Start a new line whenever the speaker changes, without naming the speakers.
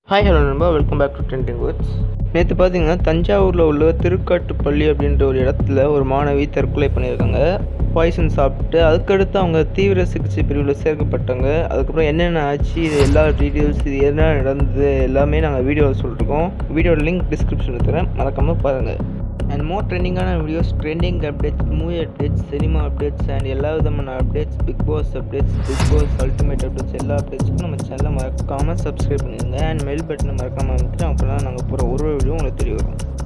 hi hello நண்பா welcome back to trending words நேற்று பார்த்தீங்கன்னா தஞ்சாவூரில் உள்ள திருக்காட்டுப்பள்ளி அப்படின்ற ஒரு இடத்துல ஒரு மாணவி தற்கொலை பண்ணியிருக்காங்க பாய்சன் சாப்பிட்டு அதுக்கடுத்து அவங்க தீவிர சிகிச்சை பிரிவில் சேர்க்கப்பட்டாங்க அதுக்கப்புறம் என்னென்ன ஆச்சு இது எல்லா டீட்டெயில்ஸ் இது என்ன நடந்தது எல்லாமே நாங்கள் வீடியோவில் சொல்லிருக்கோம் வீடியோட லிங்க் டிஸ்கிரிப்ஷனில் தரேன் மறக்காமல் பாருங்கள் அண்ட் மோர் ட்ரெண்டிங்கான videos trending updates movie updates cinema updates and எல்லா விதமான updates Bigg Boss updates Bigg Boss ultimate updates எல்லா அப்டேட்ஸுக்கும் நம்ம சேனலை மறக்காமல் சப்ஸ்கிரைப் பண்ணிடுங்க அண்ட் மெயில் பட்டனை மறக்காமல் அமைக்கிட்டு அப்போ தான் நாங்கள் போகிற ஒரு வீடியோ உங்களுக்கு தெரிய வரும்